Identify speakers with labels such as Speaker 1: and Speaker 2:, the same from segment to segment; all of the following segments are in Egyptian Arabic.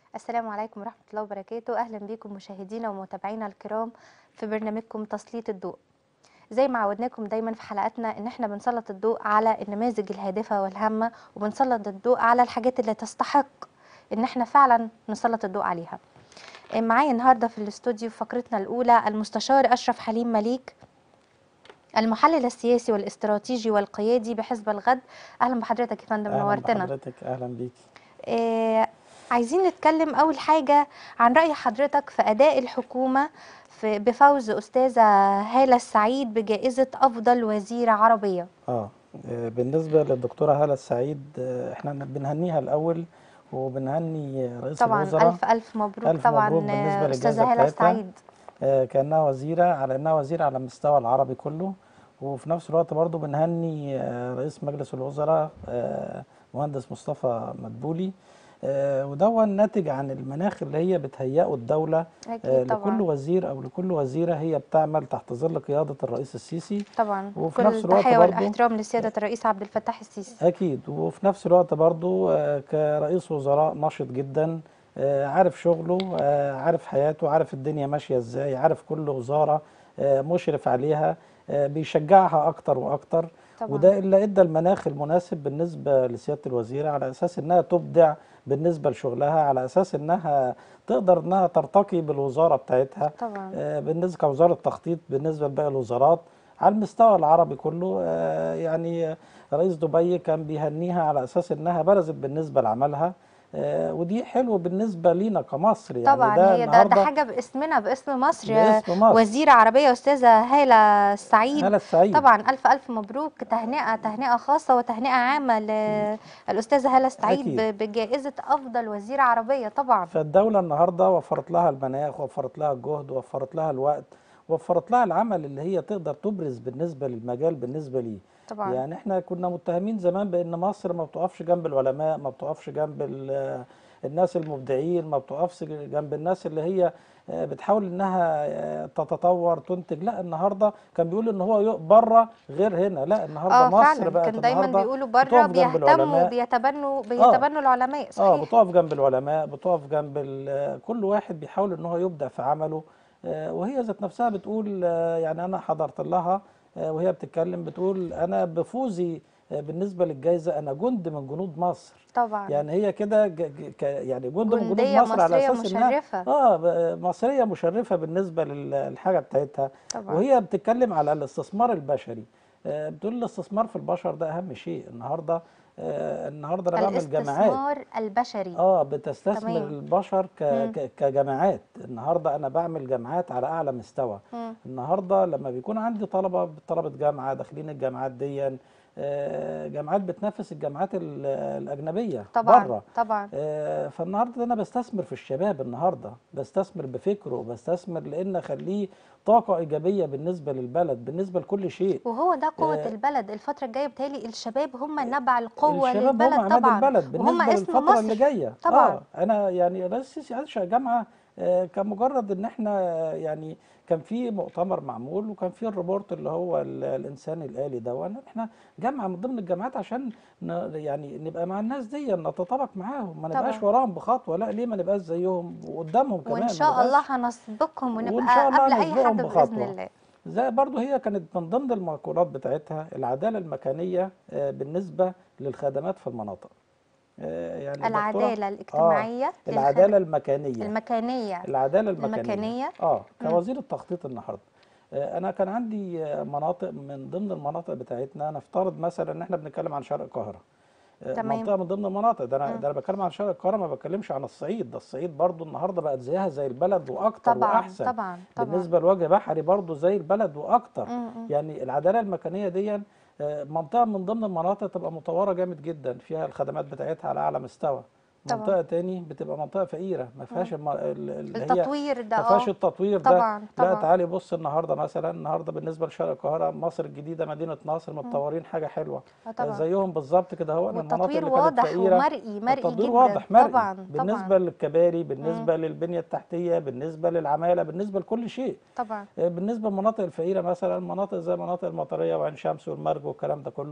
Speaker 1: السلام عليكم ورحمة الله وبركاته أهلا بكم مشاهدينا ومتابعينا الكرام في برنامجكم تسليط الضوء زي ما عودناكم دايما في حلقاتنا ان احنا بنسلط الضوء على النماذج الهادفة والهامة وبنسلط الضوء على الحاجات اللي تستحق ان احنا فعلا نسلط الضوء عليها معايا النهارده في الاستوديو في فقرتنا الاولى المستشار اشرف حليم مليك المحلل السياسي والاستراتيجي والقيادي بحزب الغد اهلا بحضرتك يا فندم
Speaker 2: اهلا
Speaker 1: نورتنا
Speaker 2: بحضرتك اهلا بيكي
Speaker 1: آه، عايزين نتكلم أول حاجة عن رأي حضرتك في أداء الحكومة في بفوز أستاذة هالة السعيد بجائزة أفضل وزيرة عربية
Speaker 2: اه آه، بالنسبه للدكتوره هاله السعيد آه، احنا بنهنيها الاول وبنهني رئيس
Speaker 1: طبعا
Speaker 2: الوزراء
Speaker 1: ألف ألف مبروك
Speaker 2: ألف
Speaker 1: طبعا
Speaker 2: مبروك بالنسبة
Speaker 1: آه،
Speaker 2: للجائزة
Speaker 1: أستاذة هالة
Speaker 2: بتاعتها.
Speaker 1: السعيد
Speaker 2: آه، كانها وزيره على انها وزيره على المستوى العربي كله وفي نفس الوقت برضو بنهني آه، رئيس مجلس الوزراء آه، مهندس مصطفى مدبولي آه، ودون ناتج عن المناخ اللي هي بتهيئه الدوله آه،
Speaker 1: أكيد
Speaker 2: لكل
Speaker 1: طبعا
Speaker 2: وزير او لكل وزيره هي بتعمل تحت ظل قياده الرئيس السيسي
Speaker 1: طبعا
Speaker 2: وفي
Speaker 1: كل
Speaker 2: نفس الوقت
Speaker 1: التحية
Speaker 2: برضو-
Speaker 1: والاحترام لسيادة الرئيس عبد الفتاح السيسي
Speaker 2: أكيد وفي نفس الوقت برضو آه، كرئيس وزراء نشط جدا آه، عارف شغله آه، عارف حياته عارف الدنيا ماشية إزاي عارف كل وزارة آه، مشرف عليها آه، بيشجعها أكتر وأكتر
Speaker 1: طبعا
Speaker 2: وده اللي ادى المناخ المناسب بالنسبه لسياده الوزيره على اساس انها تبدع بالنسبه لشغلها على اساس انها تقدر انها ترتقي بالوزاره بتاعتها
Speaker 1: طبعا
Speaker 2: آه، بالنسبه كوزاره تخطيط بالنسبه لباقي الوزارات على المستوى العربي كله آه، يعني رئيس دبي كان بيهنيها على اساس انها برزت بالنسبه لعملها آه، ودي حلو بالنسبه لينا كمصر يعني
Speaker 1: طبعا
Speaker 2: ده
Speaker 1: هي ده ده
Speaker 2: النهارده
Speaker 1: حاجة باسمنا باسم مصر
Speaker 2: باسم مصر
Speaker 1: وزيرة عربية أستاذة هالة السعيد
Speaker 2: هلا السعيد
Speaker 1: طبعا ألف ألف مبروك تهنئة تهنئة خاصة وتهنئة عامة للأستاذة هالة السعيد
Speaker 2: أكيد.
Speaker 1: ب- بجائزة أفضل وزيرة عربية طبعا
Speaker 2: فالدولة النهاردة وفرت لها المناخ وفرت لها الجهد وفرت لها الوقت وفرت لها العمل اللي هي تقدر تبرز بالنسبة للمجال بالنسبة ليه
Speaker 1: طبعا
Speaker 2: يعني احنا كنا متهمين زمان بان مصر ما بتقفش جنب العلماء ما بتقفش جنب ال- الناس المبدعين ما بتقفش جنب الناس اللي هي آه، بتحاول انها آه، تتطور تنتج لا النهارده كان بيقول ان هو بره غير هنا لا النهارده
Speaker 1: اه
Speaker 2: مصر
Speaker 1: فعلا
Speaker 2: بقت
Speaker 1: كان دايما
Speaker 2: النهارده
Speaker 1: بيقولوا بره
Speaker 2: بتقف جنب
Speaker 1: بيهتموا
Speaker 2: العلماء
Speaker 1: بيتبنوا بيتبنوا العلماء
Speaker 2: اه
Speaker 1: صحيح
Speaker 2: بتقف جنب العلماء بتقف جنب ال- كل واحد بيحاول ان هو يبدع في عمله آه، وهي ذات نفسها بتقول آه، يعني انا حضرت لها آه، وهي بتتكلم بتقول انا بفوزي آه، بالنسبه للجائزه انا جند من جنود مصر
Speaker 1: طبعا
Speaker 2: يعني هي كده ج- ج- ك- يعني جند من جنود
Speaker 1: جندية
Speaker 2: مصر على
Speaker 1: مصرية
Speaker 2: اساس انها
Speaker 1: مشرفة
Speaker 2: اه ب- مصريه مشرفه بالنسبه لل- للحاجه بتاعتها
Speaker 1: طبعا
Speaker 2: وهي بتتكلم على الاستثمار البشري آه، بتقول الاستثمار في البشر ده اهم شيء النهارده آه، النهارده انا بعمل جامعات
Speaker 1: الاستثمار البشري
Speaker 2: اه بتستثمر
Speaker 1: تمام
Speaker 2: البشر ك...
Speaker 1: مم.
Speaker 2: ك... كجامعات النهارده انا بعمل جامعات على اعلى مستوى
Speaker 1: مم.
Speaker 2: النهارده لما بيكون عندي طلبه طلبه جامعه داخلين الجامعات دي آه، جامعات بتنافس الجامعات ال- الاجنبيه
Speaker 1: طبعا
Speaker 2: بره
Speaker 1: طبعا
Speaker 2: آه، فالنهارده انا بستثمر في الشباب النهارده بستثمر بفكره بستثمر لان اخليه طاقه ايجابيه بالنسبه للبلد بالنسبه لكل شيء
Speaker 1: وهو ده قوة
Speaker 2: آه،
Speaker 1: البلد الفترة الجاية بتهيألي الشباب هم نبع القوة
Speaker 2: الشباب هم
Speaker 1: للبلد
Speaker 2: عماد
Speaker 1: طبعا
Speaker 2: البلد
Speaker 1: وهم
Speaker 2: بالنسبه
Speaker 1: اسم
Speaker 2: للفتره اللي
Speaker 1: مصر
Speaker 2: جايه
Speaker 1: طبعا
Speaker 2: اه انا يعني رئيس السيسي انشا جامعه آه، كمجرد ان احنا آه، يعني كان في مؤتمر معمول وكان في الريبورت اللي هو ال- الانسان الالي ده وان احنا جامعه من ضمن الجامعات عشان ن- يعني نبقى مع الناس دي نتطابق معاهم ما نبقاش
Speaker 1: طبعا
Speaker 2: وراهم بخطوه لا ليه ما نبقاش زيهم وقدامهم كمان
Speaker 1: وإن
Speaker 2: ما
Speaker 1: شاء الله
Speaker 2: نبقاش
Speaker 1: هنسبقهم
Speaker 2: وان
Speaker 1: ونبقى
Speaker 2: شاء الله
Speaker 1: قبل أي
Speaker 2: نسبقهم
Speaker 1: حد بإذن
Speaker 2: بخطوه
Speaker 1: الله
Speaker 2: زي برضو هي كانت من ضمن المقولات بتاعتها العداله المكانيه آه، بالنسبه للخدمات في المناطق آه، يعني الدكتوره
Speaker 1: العدالة
Speaker 2: اه
Speaker 1: الاجتماعية
Speaker 2: العداله
Speaker 1: للخدمة
Speaker 2: المكانيه
Speaker 1: المكانية
Speaker 2: العداله المكانيه
Speaker 1: المكانية
Speaker 2: اه
Speaker 1: مم.
Speaker 2: كوزير التخطيط النهارده آه، انا كان عندي آه، مناطق من ضمن المناطق بتاعتنا نفترض مثلا ان احنا بنتكلم عن شرق القاهره آه،
Speaker 1: تمام
Speaker 2: منطقه من ضمن المناطق ده انا
Speaker 1: مم.
Speaker 2: ده انا بتكلم عن شرق القاهره ما بتكلمش عن الصعيد ده الصعيد برضو النهارده بقت زيها زي البلد واكتر
Speaker 1: طبعا
Speaker 2: واحسن
Speaker 1: طبعا طبعا
Speaker 2: بالنسبه لوجه بحري برضو زي البلد واكتر
Speaker 1: مم. مم.
Speaker 2: يعني العداله المكانيه دي آه، منطقه من ضمن المناطق تبقى مطوره جامد جدا فيها الخدمات بتاعتها على اعلى مستوى
Speaker 1: طبعا
Speaker 2: منطقه تاني بتبقى منطقه فقيره ما
Speaker 1: مم.
Speaker 2: فيهاش الم- ال- اللي هي
Speaker 1: التطوير ده
Speaker 2: ما فيهاش
Speaker 1: اه
Speaker 2: التطوير ده
Speaker 1: طبعا
Speaker 2: لا
Speaker 1: طبعا
Speaker 2: تعالي بص النهارده مثلا النهارده بالنسبه لشرق القاهره مصر الجديده مدينه نصر
Speaker 1: مم.
Speaker 2: متطورين حاجه حلوه
Speaker 1: اه
Speaker 2: آه،
Speaker 1: طبعا
Speaker 2: زيهم بالظبط كده هو المناطق
Speaker 1: والتطوير
Speaker 2: اللي كانت
Speaker 1: واضح
Speaker 2: فقيره
Speaker 1: ومرئي مرئي
Speaker 2: التطوير
Speaker 1: جدا
Speaker 2: واضح مرئي
Speaker 1: طبعا
Speaker 2: بالنسبه
Speaker 1: طبعا
Speaker 2: للكباري
Speaker 1: مم.
Speaker 2: بالنسبه للبنيه التحتيه بالنسبه للعماله بالنسبه لكل شيء
Speaker 1: طبعا
Speaker 2: آه، بالنسبه للمناطق الفقيره مثلا مناطق زي مناطق المطريه وعين شمس والمرج والكلام ده كله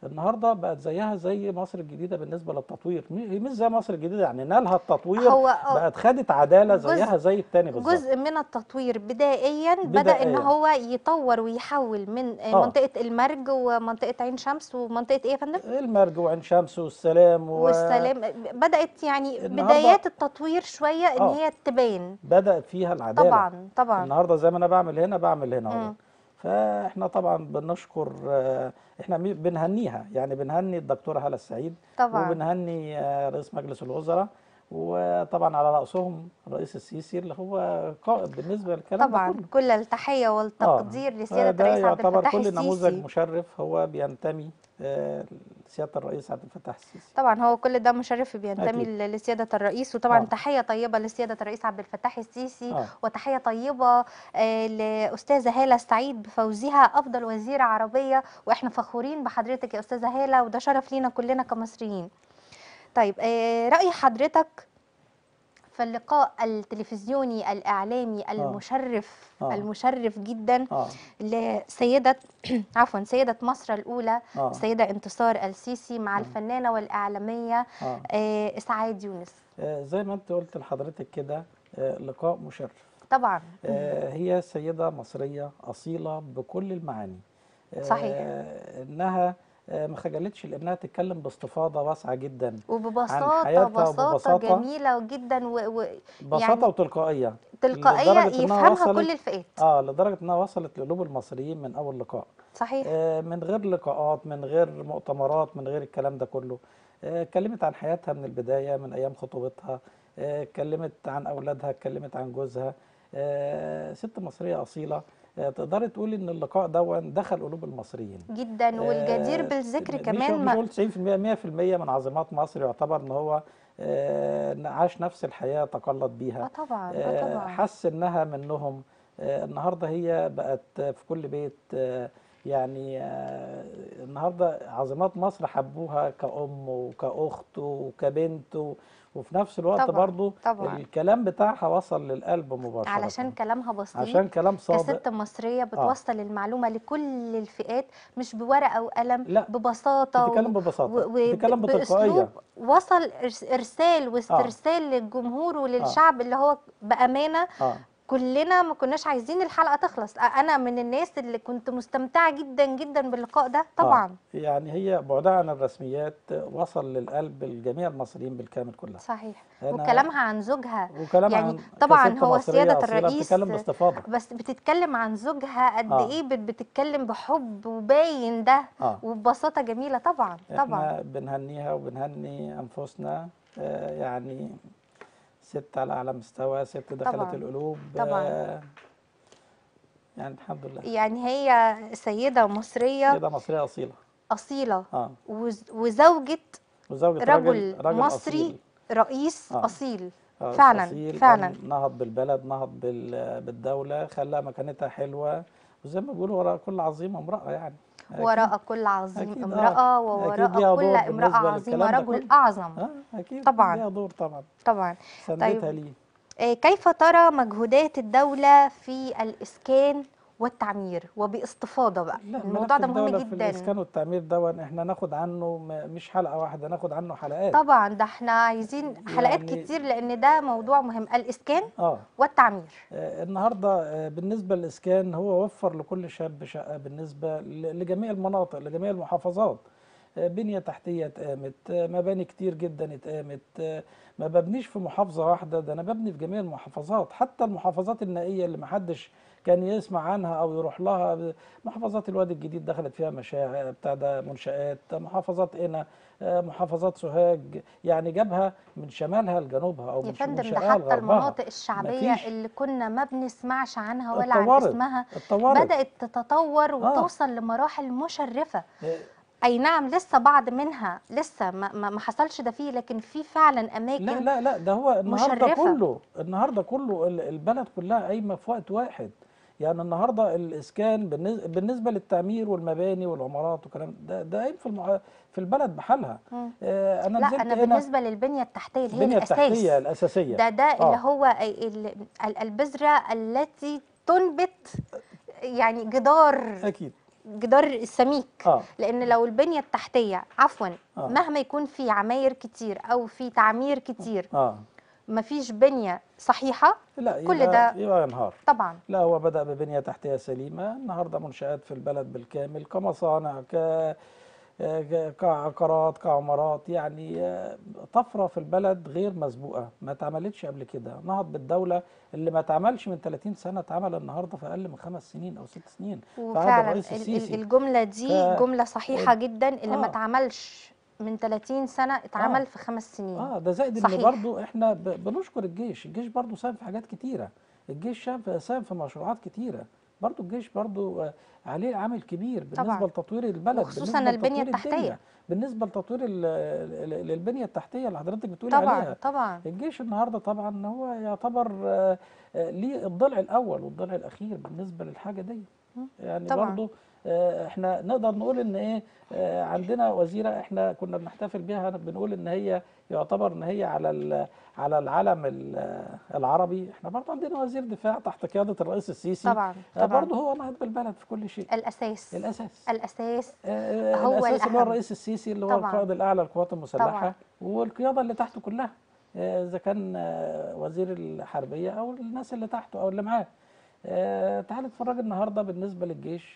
Speaker 2: النهارده بقت زيها زي مصر الجديده بالنسبه للتطوير م- مش زي مصر الجديده يعني نالها التطوير
Speaker 1: هو آه،
Speaker 2: بقت خدت عداله
Speaker 1: جزء-
Speaker 2: زيها زي التاني بالظبط
Speaker 1: جزء من التطوير بدائيا بدأ ان
Speaker 2: بدائياً.
Speaker 1: هو يطور ويحول من آه،
Speaker 2: آه.
Speaker 1: منطقة المرج ومنطقة عين شمس ومنطقة ايه يا فندم؟
Speaker 2: المرج وعين شمس والسلام و...
Speaker 1: والسلام بدأت يعني
Speaker 2: النهاردة-
Speaker 1: بدايات التطوير شوية ان
Speaker 2: آه.
Speaker 1: هي تبان
Speaker 2: بدأت فيها العداله
Speaker 1: طبعا طبعا
Speaker 2: النهارده زي ما انا بعمل هنا بعمل هنا اهو
Speaker 1: مم.
Speaker 2: فاحنا طبعا بنشكر آه، احنا مي- بنهنيها يعني بنهني الدكتوره هاله السعيد
Speaker 1: طبعا
Speaker 2: وبنهني آه، رئيس مجلس الوزراء وطبعا على رأسهم الرئيس السيسي اللي هو قائد بالنسبة للكلام ده
Speaker 1: طبعا
Speaker 2: كله
Speaker 1: كل التحية والتقدير لسيادة
Speaker 2: فده
Speaker 1: الرئيس عبد
Speaker 2: يعتبر
Speaker 1: الفتاح
Speaker 2: كل نموذج
Speaker 1: السيسي
Speaker 2: مشرف هو بينتمي آه، لسيادة الرئيس عبد الفتاح السيسي
Speaker 1: طبعا هو كل ده مشرف بينتمي
Speaker 2: أكيد.
Speaker 1: ل- لسيادة الرئيس وطبعا
Speaker 2: آه.
Speaker 1: تحية طيبة لسيادة الرئيس عبد الفتاح السيسي
Speaker 2: آه.
Speaker 1: وتحية طيبة آه، لأستاذة هالة سعيد بفوزها أفضل وزيرة عربية وإحنا فخورين بحضرتك يا أستاذة هالة وده شرف لينا كلنا كمصريين طيب آه، رأي حضرتك في اللقاء التلفزيوني الإعلامي المشرف
Speaker 2: آه.
Speaker 1: المشرف جدا
Speaker 2: اه
Speaker 1: لسيدة عفوا سيدة مصر الأولى
Speaker 2: اه
Speaker 1: السيدة انتصار السيسي مع
Speaker 2: آه.
Speaker 1: الفنانة والإعلامية
Speaker 2: اه
Speaker 1: آه، إسعاد يونس
Speaker 2: آه، زي ما انت قلت لحضرتك كده آه، لقاء مشرف
Speaker 1: طبعا
Speaker 2: آه، هي سيدة مصرية أصيلة بكل المعاني آه،
Speaker 1: صحيح.
Speaker 2: إنها آه، ما خجلتش لأنها تتكلم باستفاضة واسعة جدا
Speaker 1: وببساطة
Speaker 2: حياتها
Speaker 1: بساطة
Speaker 2: وببساطة.
Speaker 1: جميلة جدا وتلقائية
Speaker 2: بساطة وتلقائية لدرجة إنها
Speaker 1: يفهمها
Speaker 2: وصلت-
Speaker 1: كل الفئات
Speaker 2: اه لدرجة إنها وصلت لقلوب المصريين من أول لقاء
Speaker 1: صحيح
Speaker 2: آه، من غير لقاءات من غير مؤتمرات من غير الكلام ده كله آه، اتكلمت عن حياتها من البداية من أيام خطوبتها آه، اتكلمت عن أولادها اتكلمت عن جوزها آه، ست مصرية أصيلة آه، تقدري تقولي إن اللقاء ده دخل قلوب المصريين
Speaker 1: جدا والجدير
Speaker 2: آه،
Speaker 1: بالذكر
Speaker 2: مش
Speaker 1: كمان
Speaker 2: مش
Speaker 1: ما
Speaker 2: قلت 90% 100% من عظمات مصر يعتبر إن هو آه، عاش نفس الحياة تقلد بيها
Speaker 1: اه طبعا اه
Speaker 2: آه،
Speaker 1: طبعا
Speaker 2: حس انها منهم آه، النهارده هي بقت في كل بيت آه، يعني آه، النهارده عظمات مصر حبوها كأم وكأخت وكبنت و- وفي نفس الوقت
Speaker 1: طبعا
Speaker 2: برضو
Speaker 1: طبعا
Speaker 2: الكلام بتاعها وصل للقلب مباشرة
Speaker 1: علشان كلامها بسيط
Speaker 2: عشان كلام صادق
Speaker 1: كست مصرية بتوصل المعلومة لكل الفئات مش بورقة وقلم
Speaker 2: لا،
Speaker 1: ببساطة
Speaker 2: بتتكلم ببساطة
Speaker 1: و-
Speaker 2: بتتكلم بتلقائية
Speaker 1: بأسلوب وصل إرس- إرسال واسترسال للجمهور وللشعب اللي هو بأمانة
Speaker 2: اه
Speaker 1: كلنا ما كناش عايزين الحلقة تخلص أ- أنا من الناس اللي كنت مستمتعة جدا جدا باللقاء ده طبعا
Speaker 2: آه. يعني هي بعدها عن الرسميات وصل للقلب الجميع المصريين بالكامل كلها
Speaker 1: صحيح
Speaker 2: أنا-
Speaker 1: وكلامها عن زوجها
Speaker 2: وكلام
Speaker 1: يعني
Speaker 2: عن
Speaker 1: طبعاً
Speaker 2: كست
Speaker 1: هو
Speaker 2: مصرية
Speaker 1: سيادة
Speaker 2: أصيلة
Speaker 1: الرئيس
Speaker 2: بتتكلم باستفاضة
Speaker 1: بس بتتكلم عن زوجها قد
Speaker 2: آه.
Speaker 1: ايه بت- بتتكلم بحب وباين ده
Speaker 2: اه
Speaker 1: وببساطة جميلة طبعا طبعا
Speaker 2: احنا بنهنيها وبنهني انفسنا آه، يعني ست على اعلى مستوى ست دخلت
Speaker 1: طبعاً.
Speaker 2: القلوب
Speaker 1: طبعاً.
Speaker 2: آه، يعني الحمد لله
Speaker 1: يعني هي سيدة مصرية
Speaker 2: كده مصريه اصيله
Speaker 1: أصيلة
Speaker 2: اه
Speaker 1: وز- وزوجة
Speaker 2: وزوجة
Speaker 1: رجل
Speaker 2: راجل راجل
Speaker 1: مصري
Speaker 2: أصيل.
Speaker 1: رئيس
Speaker 2: آه.
Speaker 1: أصيل
Speaker 2: آه،
Speaker 1: فعلاً،
Speaker 2: أصيل
Speaker 1: فعلاً.
Speaker 2: قام نهض بالبلد نهض بال- بالدولة خلاها مكانتها حلوة وزي ما بيقولوا وراء كل عظيمة امرأة يعني أكيد.
Speaker 1: وراء كل عظيم
Speaker 2: أكيد، آه.
Speaker 1: امرأة
Speaker 2: أكيد
Speaker 1: ووراء
Speaker 2: ليها
Speaker 1: كل
Speaker 2: دور
Speaker 1: امرأة
Speaker 2: بالنسبة
Speaker 1: عظيمة
Speaker 2: للكلام ده
Speaker 1: رجل
Speaker 2: كله.
Speaker 1: أعظم
Speaker 2: اه اكيد
Speaker 1: طبعاً.
Speaker 2: ليها دور طبعا
Speaker 1: طبعا
Speaker 2: سندتها ليه
Speaker 1: آه، كيف ترى مجهودات الدولة في الإسكان والتعمير وباستفاضة بقى
Speaker 2: لا
Speaker 1: الموضوع
Speaker 2: ملف
Speaker 1: ده مهم
Speaker 2: الدولة في
Speaker 1: جدا
Speaker 2: الإسكان والتعمير ده احنا ناخد عنه م- مش حلقة واحدة ناخد عنه حلقات
Speaker 1: طبعا ده احنا عايزين حلقات
Speaker 2: يعني-
Speaker 1: كتير لأن ده موضوع مهم الإسكان
Speaker 2: اه
Speaker 1: والتعمير
Speaker 2: آه، النهارده آه، بالنسبة للإسكان هو وفر لكل شاب شقة بالنسبة ل- لجميع المناطق لجميع المحافظات آه، بنية تحتية اتقامت آه، مباني كتير جدا اتقامت آه، ما ببنيش في محافظة واحدة ده أنا ببني في جميع المحافظات حتى المحافظات النائية اللي محدش كان يسمع عنها أو يروح لها ب- محافظات الوادي الجديد دخلت فيها مشاعر بتاع ده منشآت محافظات قنا آه، محافظات سوهاج يعني جابها من شمالها لجنوبها أو
Speaker 1: يا
Speaker 2: من
Speaker 1: فندم ده
Speaker 2: شرقها
Speaker 1: حتى
Speaker 2: لغربها
Speaker 1: المناطق الشعبية
Speaker 2: مفيش.
Speaker 1: اللي كنا ما بنسمعش عنها ولا عن
Speaker 2: اتطورت
Speaker 1: اسمها
Speaker 2: اتطورت
Speaker 1: بدأت تتطور
Speaker 2: آه.
Speaker 1: وتوصل لمراحل مشرفة
Speaker 2: آه،
Speaker 1: أي نعم لسه بعض منها لسه ما, ما ما حصلش ده فيه لكن في فعلا أماكن
Speaker 2: لا لا لا ده هو النهارده
Speaker 1: مشرفة.
Speaker 2: كله النهارده كله ال- البلد كلها قايمه في وقت واحد يعني النهارده الاسكان بالنسبه بالنسبه للتعمير والمباني والعمارات والكلام ده ده قايم في المع... في البلد بحالها
Speaker 1: مم.
Speaker 2: آه انا
Speaker 1: لا
Speaker 2: نزلت
Speaker 1: أنا
Speaker 2: هنا
Speaker 1: بالنسبة للبنية التحتية اللي هي
Speaker 2: البنيه
Speaker 1: الأساس
Speaker 2: التحتيه الاساسيه
Speaker 1: ده ده
Speaker 2: آه.
Speaker 1: اللي هو ال- ال- البذرة التي تنبت يعني جدار
Speaker 2: اكيد
Speaker 1: الجدار السميك
Speaker 2: اه
Speaker 1: لان لو البنيه التحتيه عفوا
Speaker 2: آه.
Speaker 1: مهما يكون في عماير كتير او في تعمير كتير
Speaker 2: اه
Speaker 1: مفيش بنيه صحيحه
Speaker 2: لا
Speaker 1: كل
Speaker 2: يبقى
Speaker 1: ده-
Speaker 2: يبقى ينهار
Speaker 1: طبعا
Speaker 2: لا هو بدأ ببنية تحتية سليمة النهاردة منشآت في البلد بالكامل كمصانع ك ك- كعقارات كعمارات يعني آه، طفرة في البلد غير مسبوقة ما اتعملتش قبل كده نهض بالدولة اللي ما اتعملش من 30 سنة اتعمل النهاردة في أقل من خمس سنين أو ست سنين في عهد
Speaker 1: وفعلا
Speaker 2: الرئيس
Speaker 1: ال- ال-
Speaker 2: السيسي
Speaker 1: الجمله دي
Speaker 2: ف-
Speaker 1: جمله صحيحه جدا اللي ما
Speaker 2: آه.
Speaker 1: اتعملش من 30 سنه اتعمل
Speaker 2: آه.
Speaker 1: في خمس سنين
Speaker 2: اه ده زائد ان
Speaker 1: صحيح.
Speaker 2: برضو احنا ب- بنشكر الجيش الجيش برضو ساهم في حاجات كتيره الجيش شاف- ساهم في مشروعات كتيره برضو الجيش برضو آه، عليه عامل كبير بالنسبه
Speaker 1: طبعاً.
Speaker 2: لتطوير البلد
Speaker 1: وخصوصاً
Speaker 2: بالنسبة
Speaker 1: البنية
Speaker 2: لتطوير
Speaker 1: التحتية.
Speaker 2: الدنيا، بالنسبه لتطوير ال- ال- للبنيه التحتيه اللي حضرتك بتقولي
Speaker 1: طبعا
Speaker 2: عليها
Speaker 1: طبعا
Speaker 2: الجيش النهارده طبعا هو يعتبر آه، آه، ليه الضلع الاول والضلع الاخير بالنسبه للحاجه دي
Speaker 1: مم.
Speaker 2: يعني
Speaker 1: طبعاً.
Speaker 2: برضو آه، احنا نقدر نقول ان ايه آه، عندنا وزيره احنا كنا بنحتفل بيها بنقول ان هي يعتبر ان هي على ال- على العلم ال- العربي احنا برضو عندنا وزير دفاع تحت قياده الرئيس السيسي
Speaker 1: طبعا
Speaker 2: آه،
Speaker 1: طبعا
Speaker 2: برضو هو نهض بالبلد في كل شيء
Speaker 1: الاساس
Speaker 2: الاساس
Speaker 1: الاساس
Speaker 2: آه،
Speaker 1: هو
Speaker 2: الاساس اللي هو
Speaker 1: الأهم.
Speaker 2: الرئيس السيسي اللي هو
Speaker 1: طبعاً.
Speaker 2: القائد الاعلى للقوات المسلحه
Speaker 1: طبعاً.
Speaker 2: والقياده اللي تحته كلها آه، اذا كان آه، وزير الحربيه او الناس اللي تحته او اللي معاه آه، تعال اتفرج النهارده بالنسبه للجيش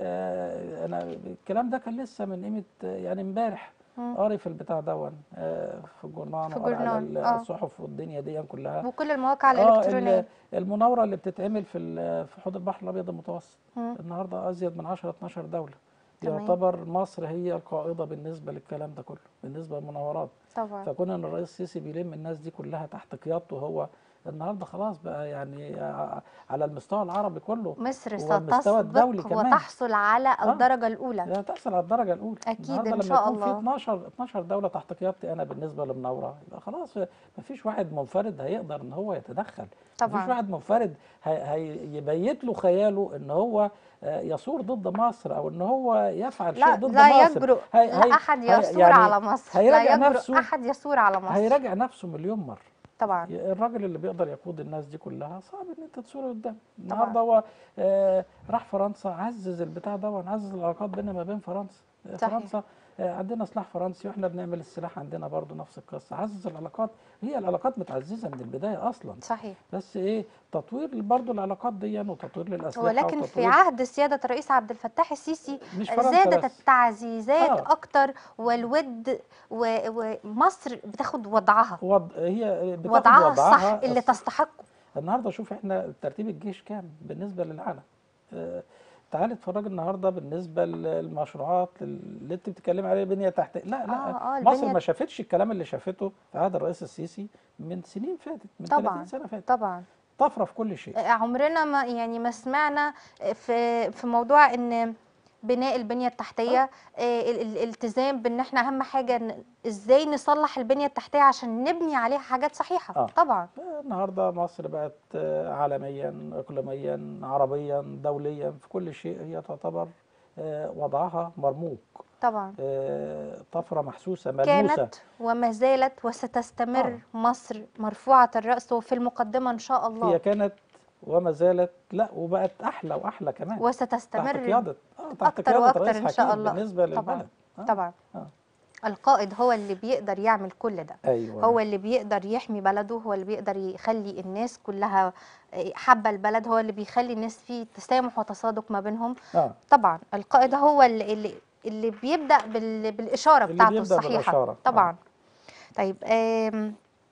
Speaker 2: آه، انا الكلام ده كان لسه من قيمه آه، يعني امبارح
Speaker 1: مم.
Speaker 2: قاري في البتاع دون آه، في الجورنال
Speaker 1: في
Speaker 2: وقاري على
Speaker 1: جورنال،
Speaker 2: ال-
Speaker 1: آه.
Speaker 2: الصحف والدنيا دي كلها
Speaker 1: وكل المواقع
Speaker 2: اه
Speaker 1: الالكترونيه
Speaker 2: ال- المناوره اللي بتتعمل في ال- في حوض البحر الابيض المتوسط
Speaker 1: مم.
Speaker 2: النهارده ازيد من 10 12 دوله
Speaker 1: تمام.
Speaker 2: يعتبر مصر هي القائده بالنسبه للكلام ده كله بالنسبه للمناورات
Speaker 1: طبعا
Speaker 2: فكون ان الرئيس السيسي بيلم الناس دي كلها تحت قيادته هو النهارده خلاص بقى يعني ع- على المستوى العربي كله
Speaker 1: مصر
Speaker 2: والمستوى الدولي
Speaker 1: ستسبق
Speaker 2: كمان.
Speaker 1: وتحصل على
Speaker 2: آه.
Speaker 1: الدرجه الاولى
Speaker 2: لا تحصل على الدرجه الاولى
Speaker 1: أكيد
Speaker 2: النهارده
Speaker 1: إن
Speaker 2: لما
Speaker 1: شاء
Speaker 2: يكون في
Speaker 1: الله.
Speaker 2: 12 12 دوله تحت قيادتي انا بالنسبه للمناوره يبقى خلاص ما فيش واحد منفرد هيقدر ان هو يتدخل ما
Speaker 1: طبعاً.
Speaker 2: فيش واحد منفرد هي- هيبيت له خياله ان هو آه، يثور ضد مصر او ان هو يفعل شيء
Speaker 1: لا
Speaker 2: ضد
Speaker 1: لا
Speaker 2: مصر
Speaker 1: يجرؤ
Speaker 2: هي-
Speaker 1: لا
Speaker 2: هي-
Speaker 1: احد
Speaker 2: هي-
Speaker 1: يثور
Speaker 2: يعني
Speaker 1: على مصر لا
Speaker 2: هيراجع
Speaker 1: يجرؤ
Speaker 2: نفسه
Speaker 1: احد يثور على مصر
Speaker 2: هيراجع نفسه مليون مره
Speaker 1: طبعا
Speaker 2: الراجل اللي بيقدر يقود الناس دي كلها صعب ان انت تصوره قدام النهارده هو آه راح فرنسا عزز البتاع ده وعزز العلاقات بيننا ما بين فرنسا آه،
Speaker 1: صحيح.
Speaker 2: فرنسا آه عندنا سلاح فرنسي واحنا بنعمل السلاح عندنا برضو نفس القصه عزز العلاقات هي العلاقات متعززه من البدايه اصلا
Speaker 1: صحيح
Speaker 2: بس ايه تطوير برضو العلاقات دي وتطوير للاسلحه
Speaker 1: ولكن في
Speaker 2: وتطوير
Speaker 1: عهد سيادة الرئيس عبد الفتاح السيسي
Speaker 2: مش فرنسا
Speaker 1: زادت
Speaker 2: بس.
Speaker 1: التعزيزات
Speaker 2: آه.
Speaker 1: أكتر والود و- ومصر بتاخد وضعها
Speaker 2: وض... هي بتاخد
Speaker 1: وضعها
Speaker 2: وضعها
Speaker 1: الصح اللي
Speaker 2: الص-
Speaker 1: تستحقه
Speaker 2: النهارده شوف احنا ترتيب الجيش كام بالنسبه للعالم آه، تعالي اتفرج النهارده بالنسبه للمشروعات اللي انت بتتكلمي عليها بنيه تحتيه لا لا
Speaker 1: آه، آه،
Speaker 2: مصر
Speaker 1: البنية-
Speaker 2: ما شافتش الكلام اللي شافته في عهد الرئيس السيسي من سنين فاتت من
Speaker 1: طبعاً.
Speaker 2: 30 سنه فاتت
Speaker 1: طبعا
Speaker 2: طفره في كل شيء
Speaker 1: عمرنا ما يعني ما سمعنا في في موضوع ان بناء البنيه التحتيه آه، ال- ال- الالتزام بان احنا اهم حاجه ن- ازاي نصلح البنيه التحتيه عشان نبني عليها حاجات صحيحه
Speaker 2: آه.
Speaker 1: طبعا
Speaker 2: النهارده مصر بقت آه، عالميا اقليميا عربيا دوليا في كل شيء هي تعتبر آه، وضعها مرموق
Speaker 1: طبعا
Speaker 2: آه، طفره محسوسه ملموسه
Speaker 1: كانت وما زالت وستستمر
Speaker 2: آه.
Speaker 1: مصر مرفوعه الراس وفي المقدمه ان شاء
Speaker 2: هي
Speaker 1: الله
Speaker 2: كانت وما زالت لا وبقت احلى واحلى كمان تحت
Speaker 1: وستستمر
Speaker 2: قياده اه تحت
Speaker 1: أكتر
Speaker 2: قياده
Speaker 1: وأكتر
Speaker 2: رئيس
Speaker 1: إن شاء
Speaker 2: حكيم
Speaker 1: الله.
Speaker 2: بالنسبه
Speaker 1: طبعاً.
Speaker 2: للبلد آه.
Speaker 1: طبعا
Speaker 2: آه.
Speaker 1: القائد هو اللي بيقدر يعمل كل ده
Speaker 2: ايوه
Speaker 1: هو اللي بيقدر يحمي بلده هو اللي بيقدر يخلي الناس كلها حابة البلد هو اللي بيخلي الناس فيه تسامح وتصادق ما بينهم
Speaker 2: اه
Speaker 1: طبعا القائد هو اللي اللي, اللي بيبدأ بال بالإشارة
Speaker 2: اللي
Speaker 1: بتاعته
Speaker 2: بيبدأ
Speaker 1: الصحيحة
Speaker 2: بالإشارة،
Speaker 1: طبعا
Speaker 2: آه.
Speaker 1: طيب آم،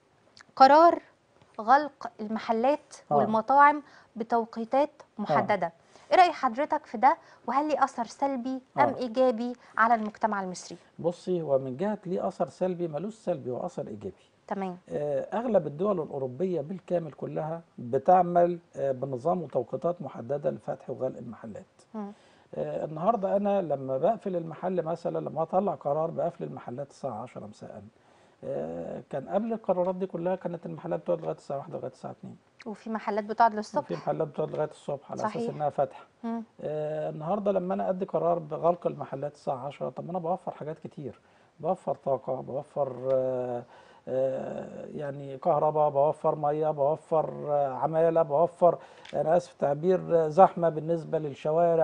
Speaker 1: قرار غلق المحلات
Speaker 2: آه.
Speaker 1: والمطاعم بتوقيتات محددة ايه رأي حضرتك في ده وهل ليه أثر سلبي أم
Speaker 2: آه.
Speaker 1: إيجابي على المجتمع المصري
Speaker 2: بصي هو من جهه ليه اثر سلبي ملوش سلبي واثر ايجابي
Speaker 1: تمام
Speaker 2: آه، اغلب الدول الاوروبيه بالكامل كلها بتعمل آه، بنظام وتوقيتات محدده لفتح وغلق المحلات
Speaker 1: مم.
Speaker 2: آه، النهارده انا لما بقفل المحل مثلا لما اطلع قرار بقفل المحلات الساعه 10 مساء آه، كان قبل القرارات دي كلها كانت المحلات بتقعد لغايه الساعه 1 لغايه الساعه 2
Speaker 1: وفي محلات بتقعد
Speaker 2: في
Speaker 1: للصبح
Speaker 2: محلات بتقعد لغايه الصبح على اساس
Speaker 1: صحيح.
Speaker 2: انها فاتحه
Speaker 1: مم.
Speaker 2: آه، النهارده لما انا ادي قرار بغلق المحلات الساعه 10 طب ما انا بوفر حاجات كتير بوفر طاقه بوفر آه، آه، يعني كهرباء بوفر ميه بوفر آه، عماله بوفر انا اسف تعبير آه، زحمه بالنسبه للشوارع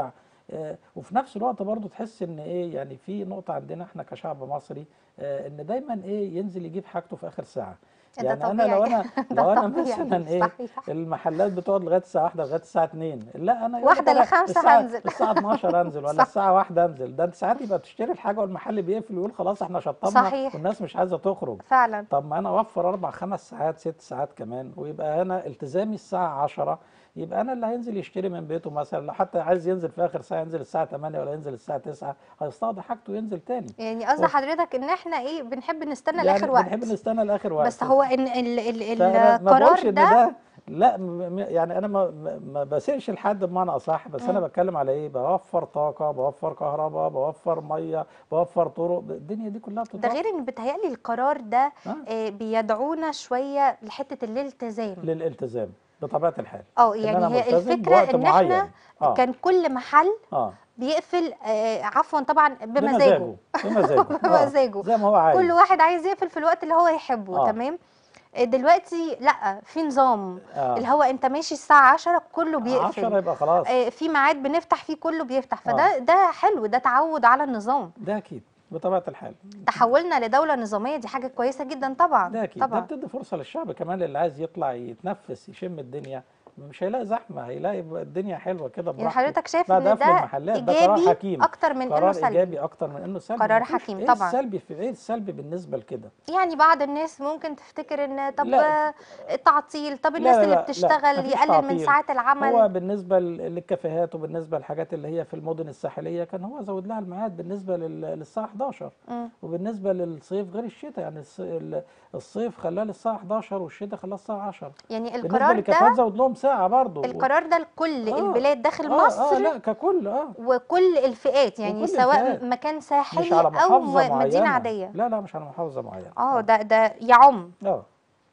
Speaker 2: آه، وفي نفس الوقت برضو تحس ان ايه يعني في نقطة عندنا احنا كشعب مصري آه، ان دايما ايه ينزل يجيب حاجته في اخر ساعة
Speaker 1: ده
Speaker 2: يعني انا لو
Speaker 1: طبيعي
Speaker 2: انا
Speaker 1: ده
Speaker 2: لو انا
Speaker 1: طبيعي
Speaker 2: مثلا ايه
Speaker 1: صحيح
Speaker 2: المحلات بتقعد لغايه الساعه 1 لغايه الساعه 2 لا انا يقول لك
Speaker 1: واحدة
Speaker 2: انا
Speaker 1: لخمسة
Speaker 2: الساعه
Speaker 1: هنزل
Speaker 2: الساعه 12 انزل ولا
Speaker 1: صح
Speaker 2: الساعه 1 انزل ده انت ساعات يبقى تشتري الحاجه والمحل بيقفل ويقول خلاص احنا شطبنا
Speaker 1: صحيح
Speaker 2: والناس مش عايزه تخرج
Speaker 1: فعلا
Speaker 2: طب ما انا اوفر اربع خمس ساعات ست ساعات كمان ويبقى انا التزامي الساعه 10 يبقى انا اللي هينزل يشتري من بيته مثلا لو حتى عايز ينزل في اخر ساعه ينزل الساعه 8 ولا ينزل الساعه 9 هيستقضي حاجته وينزل تاني
Speaker 1: يعني قصد
Speaker 2: وف-
Speaker 1: حضرتك ان احنا ايه بنحب نستنى
Speaker 2: يعني
Speaker 1: لاخر
Speaker 2: بنحب
Speaker 1: وقت
Speaker 2: نستنى لاخر
Speaker 1: بس
Speaker 2: وقت
Speaker 1: هو ان ال ال
Speaker 2: فانا ما بقولش
Speaker 1: القرار
Speaker 2: ان
Speaker 1: ده
Speaker 2: ده لا م- م- يعني انا ما ما ما بسيرش لحد بمعنى اصح بس انا
Speaker 1: مم.
Speaker 2: بتكلم على ايه بوفر طاقه بوفر كهرباء بوفر ميه بوفر طرق الدنيا دي كلها
Speaker 1: ده
Speaker 2: بتتوفر
Speaker 1: غير ان بيتهيألي القرار ده
Speaker 2: اه
Speaker 1: آه، بيدعونا شوية لحتة الالتزام
Speaker 2: للالتزام بطبيعه الحال
Speaker 1: اه
Speaker 2: ان
Speaker 1: يعني
Speaker 2: انا
Speaker 1: هي
Speaker 2: ملتزم
Speaker 1: الفكرة
Speaker 2: بوقت
Speaker 1: ان احنا
Speaker 2: معين اه
Speaker 1: كان كل محل
Speaker 2: اه
Speaker 1: بيقفل آه، عفوا طبعا بمزاجه
Speaker 2: بمزاجه بمزاجه اه
Speaker 1: بمزاجه
Speaker 2: زي ما هو
Speaker 1: كل
Speaker 2: عايز
Speaker 1: واحد عايز يقفل في الوقت اللي هو يحبه
Speaker 2: اه
Speaker 1: تمام آه، دلوقتي لا في نظام اللي
Speaker 2: اه
Speaker 1: هو انت ماشي الساعة 10 كله
Speaker 2: 10
Speaker 1: بيقفل
Speaker 2: يبقى خلاص
Speaker 1: آه، في ميعاد بنفتح فيه كله بيفتح
Speaker 2: اه
Speaker 1: فده ده حلو ده تعود على النظام
Speaker 2: ده اكيد بطبيعه الحال
Speaker 1: تحولنا لدولة نظامية دي حاجة كويسة جدا طبعا
Speaker 2: ده اكيد ده
Speaker 1: طبعا
Speaker 2: بتدي فرصه للشعب كمان اللي عايز يطلع يتنفس يشم الدنيا مش هيلاقي زحمه هيلاقي الدنيا حلوه كده
Speaker 1: يعني
Speaker 2: براحته
Speaker 1: حضرتك شايف
Speaker 2: بعد
Speaker 1: ان
Speaker 2: قفل
Speaker 1: ده
Speaker 2: المحلات ده قرار
Speaker 1: ايجابي
Speaker 2: حكيم
Speaker 1: اكتر من انه
Speaker 2: قرار
Speaker 1: سلبي
Speaker 2: ايجابي اكتر من انه سلبي
Speaker 1: قرار
Speaker 2: مفيش
Speaker 1: حكيم
Speaker 2: ايه
Speaker 1: طبعا
Speaker 2: السلبي في ايه السلبي بالنسبه لكده
Speaker 1: يعني بعض الناس ممكن تفتكر ان طب
Speaker 2: لا
Speaker 1: آه، تعطيل طب الناس
Speaker 2: لا لا
Speaker 1: اللي
Speaker 2: لا لا
Speaker 1: بتشتغل
Speaker 2: مفيش
Speaker 1: يقلل من
Speaker 2: تعطيل
Speaker 1: ساعات
Speaker 2: هو
Speaker 1: العمل
Speaker 2: بالنسبه ل- للكافيهات وبالنسبه للحاجات اللي هي في المدن الساحليه كان هو زود لها الميعاد بالنسبه لل- للساعه 11
Speaker 1: مم.
Speaker 2: وبالنسبه للصيف غير الشتاء يعني الص- ال- الصيف خلاه للساعه 11 والشتاء خلاه الساعه 10
Speaker 1: يعني
Speaker 2: بالنسبه
Speaker 1: القرار
Speaker 2: للكافيهات
Speaker 1: ده
Speaker 2: زود لهم ساعه برضه
Speaker 1: القرار ده لكل
Speaker 2: اه
Speaker 1: البلاد داخل
Speaker 2: اه اه
Speaker 1: مصر
Speaker 2: لا ككل اه
Speaker 1: وكل الفئات يعني
Speaker 2: وكل
Speaker 1: سواء
Speaker 2: الفئات
Speaker 1: مكان
Speaker 2: مش
Speaker 1: ساحلي
Speaker 2: على
Speaker 1: او
Speaker 2: محافظة
Speaker 1: م- مدينة
Speaker 2: معينة
Speaker 1: عادية
Speaker 2: لا لا مش على محافظة معينة
Speaker 1: اه
Speaker 2: اه
Speaker 1: ده ده يعم
Speaker 2: اه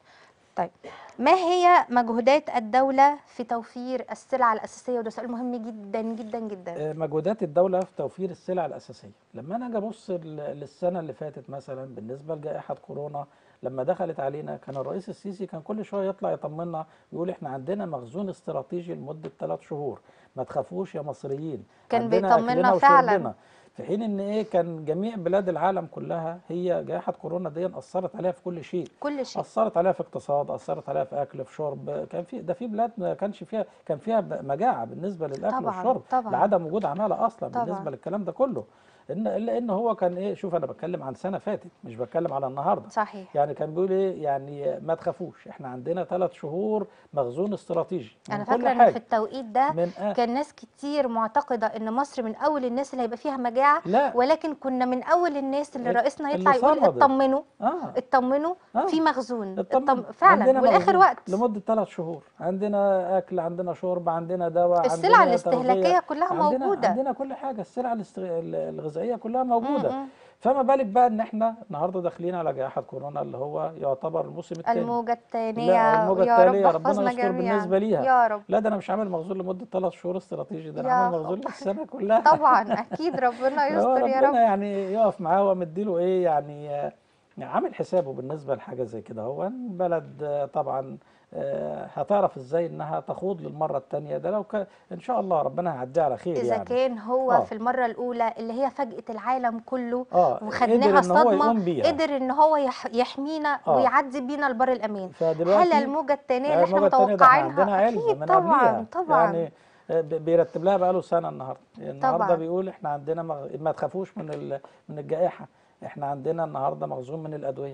Speaker 1: طيب ما هي مجهودات الدولة في توفير السلع الأساسية وده سؤال مهم جدا جدا جدا
Speaker 2: آه، مجهودات الدولة في توفير السلع الأساسية لما أنا أجي أبص ل- للسنة اللي فاتت مثلا بالنسبة لجائحة كورونا لما دخلت علينا كان الرئيس السيسي كان كل شوية يطلع يطمنا يقول إحنا عندنا مخزون استراتيجي لمدة ثلاث شهور ما تخافوش يا مصريين
Speaker 1: كان
Speaker 2: عندنا
Speaker 1: بيطمنا
Speaker 2: أكلنا
Speaker 1: فعلا
Speaker 2: وشربنا في حين إن إيه كان جميع بلاد العالم كلها هي جائحة كورونا دي أثرت عليها في كل شيء
Speaker 1: كل شيء
Speaker 2: اثرت عليها في اقتصاد اثرت عليها في اكل في شرب كان في ده في بلاد ما كانش فيها كان فيها ب- مجاعه بالنسبه للاكل
Speaker 1: طبعا
Speaker 2: والشرب
Speaker 1: طبعا
Speaker 2: لعدم وجود عماله اصلا
Speaker 1: طبعا
Speaker 2: بالنسبه للكلام ده كله ان الا ان هو كان ايه شوف انا بتكلم عن سنه فاتت مش بتكلم على النهارده
Speaker 1: صحيح
Speaker 2: يعني كان بيقول ايه يعني ما تخافوش احنا عندنا ثلاث شهور مخزون استراتيجي من
Speaker 1: انا
Speaker 2: كل
Speaker 1: فاكره ان في
Speaker 2: حاجه
Speaker 1: التوقيت ده
Speaker 2: من آه
Speaker 1: كان ناس كتير معتقده ان مصر من اول الناس اللي هيبقى فيها مجاعه
Speaker 2: لا
Speaker 1: ولكن كنا من اول الناس اللي
Speaker 2: اللي
Speaker 1: رئيسنا يطلع يقول
Speaker 2: صمدت
Speaker 1: اطمنوا
Speaker 2: اه
Speaker 1: اطمنوا
Speaker 2: اه
Speaker 1: في مخزون
Speaker 2: اطمن
Speaker 1: اطم... فعلا
Speaker 2: عندنا
Speaker 1: والاخر
Speaker 2: مخزون
Speaker 1: وقت
Speaker 2: لمده ثلاث شهور عندنا اكل عندنا شرب عندنا دواء
Speaker 1: السلع
Speaker 2: عندنا تغذيه
Speaker 1: الاستهلاكيه كلها
Speaker 2: عندنا
Speaker 1: موجوده
Speaker 2: عندنا كل حاجه السلع الاست- ال- الغذائيه كلها موجوده
Speaker 1: م-م.
Speaker 2: فما بالك بقى ان احنا النهارده داخلين على جائحه كورونا اللي هو يعتبر الموسم الثاني
Speaker 1: الموجه
Speaker 2: لا
Speaker 1: الثانيه
Speaker 2: الموجه
Speaker 1: يا رب
Speaker 2: التاليه ربنا
Speaker 1: احفظنا
Speaker 2: يستر
Speaker 1: جميعا
Speaker 2: بالنسبه ليها
Speaker 1: يا رب
Speaker 2: لا ده انا مش عامل مخزون لمده ثلاث شهور استراتيجي ده انا
Speaker 1: يا
Speaker 2: عامل مخزون
Speaker 1: خبر
Speaker 2: للسنه كلها
Speaker 1: طبعا اكيد ربنا
Speaker 2: هو
Speaker 1: يستر يا رب
Speaker 2: ربنا يعني يقف معاه ومديله ايه يعني آه، عامل حسابه بالنسبه لحاجه زي كده هو البلد آه، طبعا آه، هتعرف ازاي انها تخوض للمره الثانيه ده لو كان ان شاء الله ربنا هيعديها على خير
Speaker 1: اذا
Speaker 2: يعني
Speaker 1: كان هو
Speaker 2: اه
Speaker 1: في المره الاولى اللي هي فاجأة العالم كله
Speaker 2: اه قدر
Speaker 1: وخدناها
Speaker 2: ان هو
Speaker 1: صدمه
Speaker 2: يقوم بيها
Speaker 1: قدر ان هو يح... يحمينا
Speaker 2: اه
Speaker 1: ويعدي بينا لبر الامان هل
Speaker 2: فدلوقتي
Speaker 1: الموجه الثانيه اللي احنا
Speaker 2: الموجة التانية ده احنا عندنا
Speaker 1: متوقعينها
Speaker 2: علم
Speaker 1: اكيد
Speaker 2: من
Speaker 1: طبعا
Speaker 2: قبليها
Speaker 1: طبعا
Speaker 2: يعني آه، ب- بيرتب لها بقاله سنة النهاردة النهاردة
Speaker 1: طبعا
Speaker 2: بيقول احنا عندنا مغ... ما تخافوش من ال... من الجائحة احنا عندنا النهاردة مخزون من الأدوية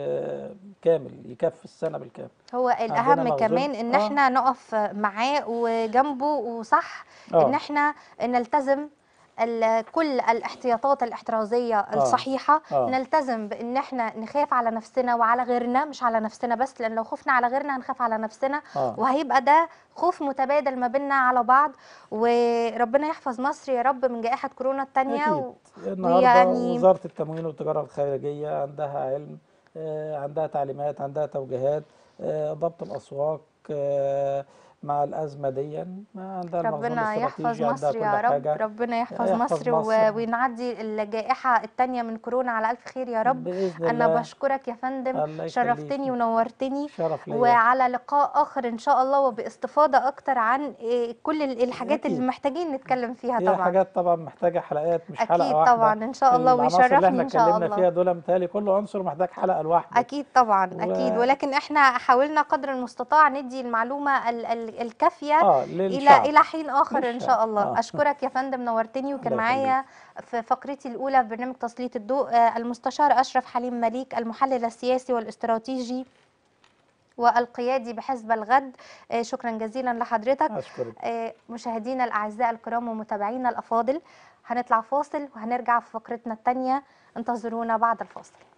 Speaker 2: في كامل يكفي السنة بالكامل
Speaker 1: هو
Speaker 2: عندنا
Speaker 1: الاهم
Speaker 2: مخزون
Speaker 1: كمان ان
Speaker 2: اه
Speaker 1: احنا نقف معاه وجنبه وصح ان
Speaker 2: اه
Speaker 1: احنا نلتزم ال- كل الاحتياطات الاحترازيه
Speaker 2: اه
Speaker 1: الصحيحه
Speaker 2: اه
Speaker 1: نلتزم بان احنا نخاف على نفسنا وعلى غيرنا مش على نفسنا بس لان لو خفنا على غيرنا هنخاف على نفسنا
Speaker 2: اه
Speaker 1: وهيبقى ده خوف متبادل ما بيننا على بعض وربنا يحفظ مصر يا رب من جائحة كورونا التانية
Speaker 2: أكيد
Speaker 1: و...
Speaker 2: النهاردة
Speaker 1: ويعني
Speaker 2: وزارة التموين والتجارة الخارجية عندها علم آه، عندها تعليمات عندها توجيهات آه، ضبط الأسواق آه، مع الازمه دي ما عندها المخزون
Speaker 1: ربنا يحفظ
Speaker 2: الاستراتيجي عندها
Speaker 1: مصر
Speaker 2: كل
Speaker 1: يا رب
Speaker 2: حاجه
Speaker 1: ربنا يحفظ
Speaker 2: يحفظ
Speaker 1: مصر و...
Speaker 2: مصر.
Speaker 1: ونعدي الجائحة التانية من كورونا على ألف خير يا رب
Speaker 2: باذن
Speaker 1: أنا
Speaker 2: الله
Speaker 1: بشكرك يا فندم
Speaker 2: الله
Speaker 1: شرفتني
Speaker 2: يخليكي
Speaker 1: ونورتني
Speaker 2: شرف ليا
Speaker 1: وعلى لقاء آخر إن شاء الله وباستفاضة أكتر عن إيه، كل ال- الحاجات اللي
Speaker 2: اكيد
Speaker 1: محتاجين نتكلم فيها
Speaker 2: هي
Speaker 1: طبعا
Speaker 2: حاجات طبعا محتاجه حلقات مش حلقه
Speaker 1: أكيد
Speaker 2: واحده
Speaker 1: طبعا إن شاء الله
Speaker 2: العناصر اللي
Speaker 1: ويشرفني
Speaker 2: احنا
Speaker 1: إن شاء
Speaker 2: اتكلمنا
Speaker 1: الله
Speaker 2: فيها دول متهيألي كل عنصر محتاج حلقه لوحده
Speaker 1: أكيد طبعا
Speaker 2: و
Speaker 1: أكيد ولكن إحنا حاولنا قدر المستطاع ندي المعلومة ال- ال- الكافية
Speaker 2: اه
Speaker 1: إلى
Speaker 2: للشعب
Speaker 1: إلى حين آخر إن
Speaker 2: للشعب
Speaker 1: شاء الله
Speaker 2: اه
Speaker 1: أشكرك يا فندم نورتني وكان
Speaker 2: الله
Speaker 1: معايا
Speaker 2: يخليك
Speaker 1: في فقرتي الأولى في برنامج تسليط الضوء آه، المستشار أشرف حليم مليك المحلل السياسي والاستراتيجي والقيادي بحزب الغد آه، شكرا جزيلا لحضرتك
Speaker 2: اشكرك
Speaker 1: آه، مشاهدينا الأعزاء الكرام ومتابعينا الأفاضل هنطلع فاصل وهنرجع في فقرتنا الثانية انتظرونا بعد الفاصل